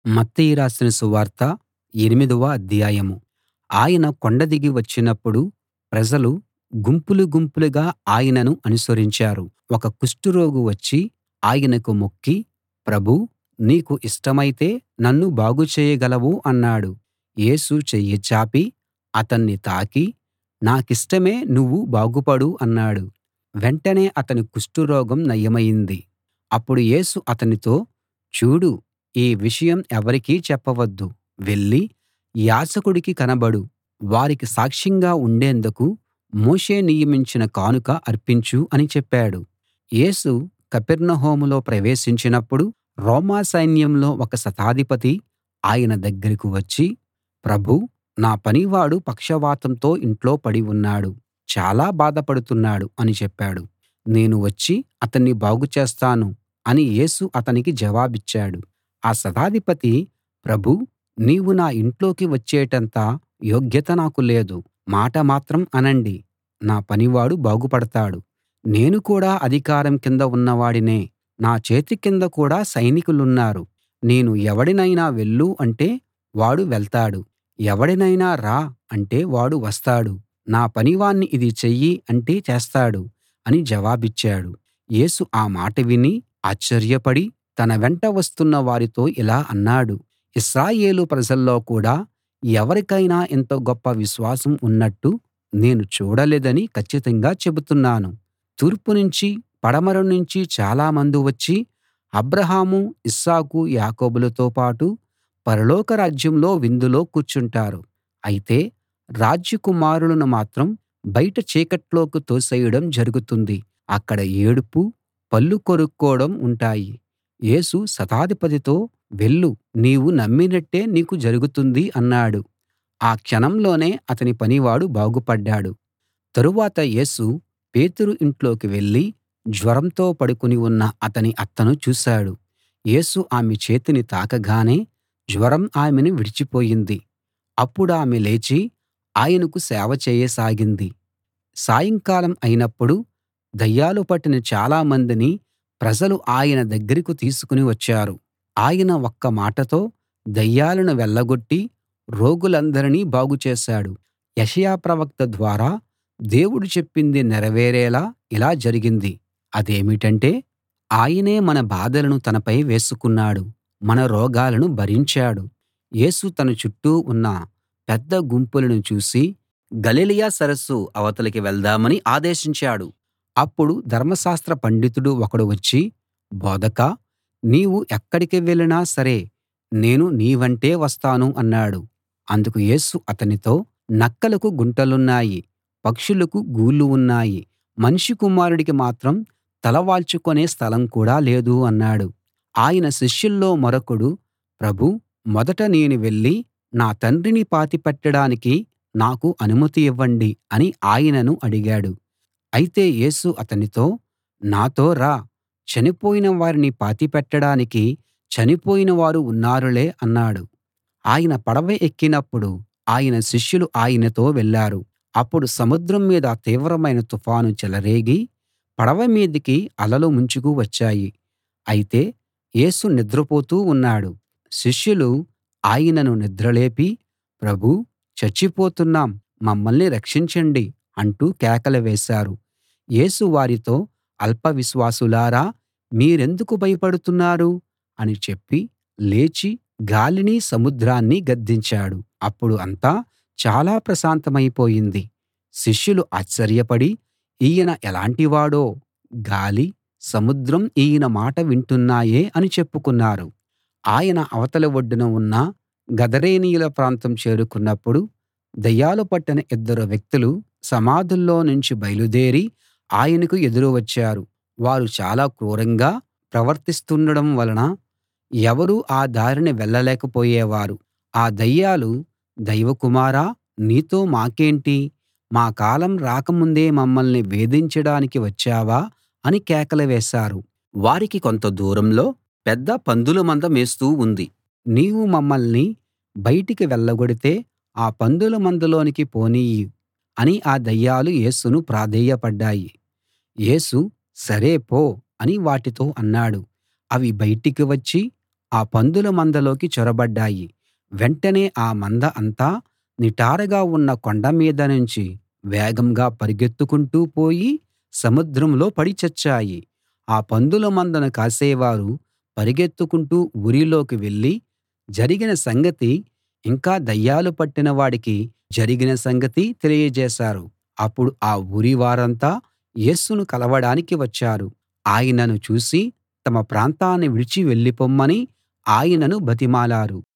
మత్తయి రాసిన సువార్త ఎనిమిదవ అధ్యాయం ఆయన కొండ దిగి వచ్చినప్పుడు ప్రజలు గుంపులు గుంపులుగా ఆయనను అనుసరించారు ఒక కుష్టురోగి వచ్చి ఆయనకు మొక్కి ప్రభూ నీకు ఇష్టమైతే నన్ను బాగు చేయగలవు అన్నాడు యేసు చెయ్యి చాపి అతన్ని తాకి నాకిష్టమే నువ్వు బాగుపడు అన్నాడు వెంటనే అతని కుష్టురోగం నయమైంది అప్పుడు యేసు అతనితో చూడు ఈ విషయం ఎవరికీ చెప్పవద్దు వెళ్ళి యాజకుడికి కనబడు వారికి సాక్ష్యంగా ఉండేందుకు మోషే నియమించిన కానుక అర్పించు అని చెప్పాడు యేసు కపెర్నహూములో ప్రవేశించినప్పుడు రోమా సైన్యంలో ఒక శతాధిపతి ఆయన దగ్గరికి వచ్చి ప్రభూ నా పనివాడు పక్షవాతంతో ఇంట్లో పడి ఉన్నాడు చాలా బాధపడుతున్నాడు అని చెప్పాడు నేను వచ్చి అతణ్ణి బాగు చేస్తాను అని యేసు అతనికి జవాబిచ్చాడు ఆ శతాధిపతి ప్రభూ నీవు నా ఇంట్లోకి వచ్చేటంత యోగ్యత నాకు లేదు మాట మాత్రం అనండి నా పనివాడు బాగుపడతాడు నేను కూడా అధికారం కింద ఉన్నవాడినే నా చేతి కింద కూడా సైనికులున్నారు నేను ఎవడినైనా వెళ్ళు అంటే వాడు వెళ్తాడు ఎవడినైనా రా అంటే వాడు వస్తాడు నా పనివాణ్ణి ఇది చెయ్యి అంటే చేస్తాడు అని జవాబిచ్చాడు యేసు ఆ మాట విని ఆశ్చర్యపడి తన వెంట వస్తున్న వారితో ఇలా అన్నాడు ఇశ్రాయేలు ప్రజల్లో కూడా ఎవరికైనా ఇంత గొప్ప విశ్వాసం ఉన్నట్టు నేను చూడలేదని కచ్చితంగా చెబుతున్నాను తూర్పు నుంచి పడమర నుంచి చాలామంది వచ్చి అబ్రాహాము ఇస్సాకు యాకోబులతో పాటు పరలోక రాజ్యంలో విందులో కూర్చుంటారు అయితే రాజ్యకుమారులను మాత్రం బయట చీకట్లోకి తోసేయడం జరుగుతుంది అక్కడ ఏడుపు పళ్ళు కొరుక్కోవడం ఉంటాయి యేసు శతాధిపతితో వెళ్ళు నీవు నమ్మినట్టే నీకు జరుగుతుంది అన్నాడు ఆ క్షణంలోనే అతని పనివాడు బాగుపడ్డాడు తరువాత యేసు పేతురు ఇంట్లోకి వెళ్ళి జ్వరంతో పడుకుని ఉన్న అతని అత్తను చూశాడు యేసు ఆమె చేతిని తాకగానే జ్వరం ఆమెను విడిచిపోయింది అప్పుడామె లేచి ఆయనకు సేవ చేయసాగింది సాయంకాలం అయినప్పుడు దయ్యాలు పట్టిన చాలామందిని ప్రజలు ఆయన దగ్గరికి తీసుకుని వచ్చారు ఆయన ఒక్క మాటతో దయ్యాలను వెళ్ళగొట్టి రోగులందరినీ బాగు చేశాడు యెషయా ప్రవక్త ద్వారా దేవుడు చెప్పింది నెరవేరేలా ఇలా జరిగింది అదేమిటంటే ఆయనే మన బాధలను తనపై వేసుకున్నాడు మన రోగాలను భరించాడు యేసు తన చుట్టూ ఉన్న పెద్ద గుంపులను చూసి గలిలయ సరస్సు అవతలికి వెళ్దామని ఆదేశించాడు అప్పుడు ధర్మశాస్త్ర పండితుడు ఒకడు వచ్చి బోధకా నీవు ఎక్కడికి వెళ్ళినా సరే నేను నీ వెంటే వస్తాను అన్నాడు అందుకు యేసు అతనితో నక్కలకు గుంటలున్నాయి పక్షులకు గూళ్ళు ఉన్నాయి మనిషి కుమారుడికి మాత్రం తల వాల్చుకునే స్థలం కూడా లేదు అన్నాడు ఆయన శిష్యుల్లో మరొకడు ప్రభూ మొదట నేను వెళ్ళి నా తండ్రిని పాతిపెట్టడానికి నాకు అనుమతి ఇవ్వండి అని ఆయనను అడిగాడు అయితే యేసు అతనితో నాతో రా చనిపోయిన వారిని పాతిపెట్టడానికి చనిపోయిన వారు ఉన్నారులే అన్నాడు ఆయన పడవ ఎక్కినప్పుడు ఆయన శిష్యులు ఆయనతో వెళ్ళారు అప్పుడు సముద్రం మీద తీవ్రమైన తుఫాను చెలరేగి పడవ మీదికి అలలు ముంచుకు వచ్చాయి అయితే యేసు నిద్రపోతూ ఉన్నాడు శిష్యులు ఆయనను నిద్రలేపి ప్రభూ చచ్చిపోతున్నాం మమ్మల్ని రక్షించండి అంటూ కేకలు వేశారు యేసు వారితో అల్ప విశ్వాసులారా మీరెందుకు భయపడుతున్నారు అని చెప్పి లేచి గాలిని సముద్రాన్ని గద్దించాడు అప్పుడు అంతా చాలా ప్రశాంతమైపోయింది శిష్యులు ఆశ్చర్యపడి ఈయన ఎలాంటివాడో గాలి సముద్రం ఈయన మాట వింటున్నాయే అని చెప్పుకున్నారు ఆయన అవతలి ఒడ్డున ఉన్న గదరేనీయుల ప్రాంతం చేరుకున్నప్పుడు దయ్యాలు పట్టిన ఇద్దరు వ్యక్తులు సమాధుల్లో నుంచి బయలుదేరి ఆయనకు ఎదురు వచ్చారు వారు చాలా క్రూరంగా ప్రవర్తిస్తుండడం వలన ఎవరూ ఆ దారిన వెళ్ళలేకపోయేవారు ఆ దయ్యాలు దైవకుమారా నీతో మాకేంటి మా కాలం రాకముందే మమ్మల్ని వేధించడానికి వచ్చావా అని కేకలు వేశారు వారికి కొంత దూరంలో పెద్ద పందుల మంద మేస్తూ ఉంది నీవు మమ్మల్ని బయటికి వెళ్ళగొడితే ఆ పందుల మందలోనికి పోనియ్యి అని ఆ దయ్యాలు యేసును ప్రాధేయపడ్డాయి యేసు సరే పో అని వాటితో అన్నాడు అవి బయటికి వచ్చి ఆ పందుల మందలోకి చొరబడ్డాయి వెంటనే ఆ మంద అంతా నిటారుగా ఉన్న కొండ మీద నుంచి వేగంగా పరుగెత్తుకుంటూ పోయి సముద్రంలో పడి చచ్చాయి ఆ పందుల మందను కాసేవారు పరుగెత్తుకుంటూ ఊరిలోకి వెళ్ళి జరిగిన సంగతీ ఇంకా దయ్యాలు పట్టిన వాడికి జరిగిన సంగతీ తెలియజేశారు అప్పుడు ఆ ఊరి వారంతా యేసును కలవడానికి వచ్చారు ఆయనను చూసి తమ ప్రాంతాన్ని విడిచి వెళ్ళిపొమ్మని ఆయనను బతిమాలారు